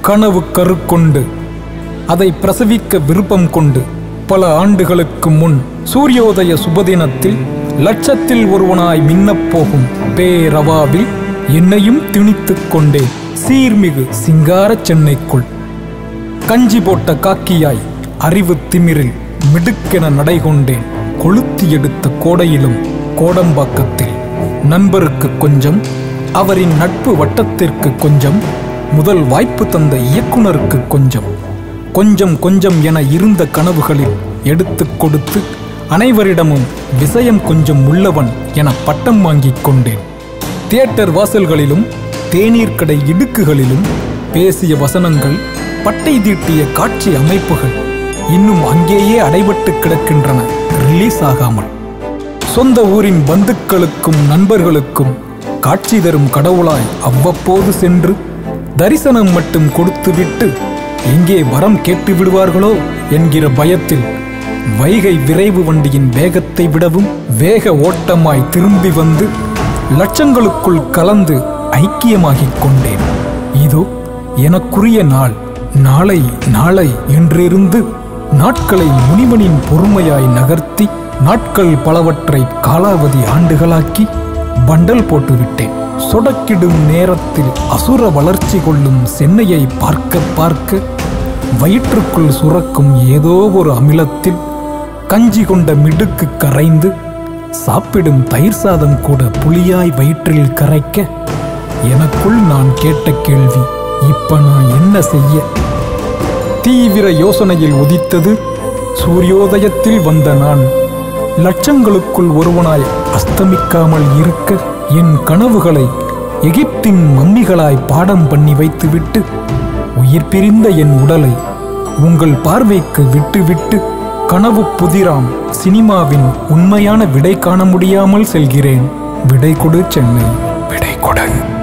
கனவு கருக்கொண்டு அதை பிரசவிக்க விருப்பம் கொண்டு பல ஆண்டுகளுக்கு முன் சூரியோதய சுபதினத்தில் லட்சத்தில் ஒருவனாய் மின்னப்போகும் பேரவாவில் என்னையும் திணித்துக் கொண்டேன் சீர்மிகு சிங்கார சென்னைக்குள் கஞ்சி போட்ட காக்கியாய் அறிவு திமிரில் மிடுக்கென நடைகொண்டேன் கொளுத்தி எடுத்த கோடையிலும் கோடம்பாக்கத்தில் நண்பருக்கு கொஞ்சம் அவரின் நட்பு வட்டத்திற்கு கொஞ்சம் முதல் வாய்ப்பு தந்த இயக்குனருக்கு கொஞ்சம் கொஞ்சம் கொஞ்சம் என இருந்த கனவுகளில் எடுத்துக் கொடுத்து அனைவரிடமும் விஷயம் கொஞ்சம் உள்ளவன் என பட்டம் வாங்கிக் கொண்டேன் தியேட்டர் வாசல்களிலும் தேநீர் கடை இடுக்குகளிலும் பேசிய வசனங்கள் பட்டை தீட்டிய காட்சி அமைப்புகள் இன்னும் அங்கேயே அடைபட்டு கிடக்கின்றன ரிலீஸ் ஆகாமல் சொந்த ஊரின் பந்துக்களுக்கும் நண்பர்களுக்கும் காட்சி தரும் கடவுளாய் அவ்வப்போது சென்று தரிசனம் மட்டும் கொடுத்துவிட்டு எங்கே வரம் கேட்டு விடுவார்களோ என்கிற பயத்தில் வைகை விரைவு வண்டியின் வேகத்தை விடவும் வேக ஓட்டமாய் திரும்பி வந்து லட்சங்களுக்குள் கலந்து ஐக்கியமாகிக் கொண்டேன் இதோ எனக்குரிய நாள் நாளை நாளை என்றிருந்து நாட்களை முனிவனின் பொறுமையாய் நகர்த்தி நாட்கள் பலவற்றை காலாவதி ஆண்டுகளாக்கி பண்டல் போட்டுவிட்டேன் சொடக்கிடும் நேரத்தில் அசுர வளர்ச்சி கொள்ளும் சென்னையை பார்க்க பார்க்க வயிற்றுக்குள் சுரக்கும் ஏதோ ஒரு அமிலத்தில் கஞ்சி கொண்ட மிடுக்கு கரைந்து சாப்பிடும் தயிர் சாதம் கூட புளியாய் வயிற்றில் கரைக்க எனக்குள் நான் கேட்ட கேள்வி இப்ப நான் என்ன செய்ய தீவிர யோசனையில் உதித்தது சூரியோதயத்தில் வந்த நான் லட்சங்களுக்குள் ஒருவனாய் அஸ்தமிக்காமல் இருக்க என் கனவுகளை எகிப்தின் மம்மிகளாய் பாடம் பண்ணி வைத்துவிட்டு உயிர் பிரிந்த என் உடலை உங்கள் பார்வைக்கு விட்டுவிட்டு கனவு புதிராம் சினிமாவின் உண்மையான விடை காண முடியாமல் செல்கிறேன் விடை கொடு சென்னை விடை கொடு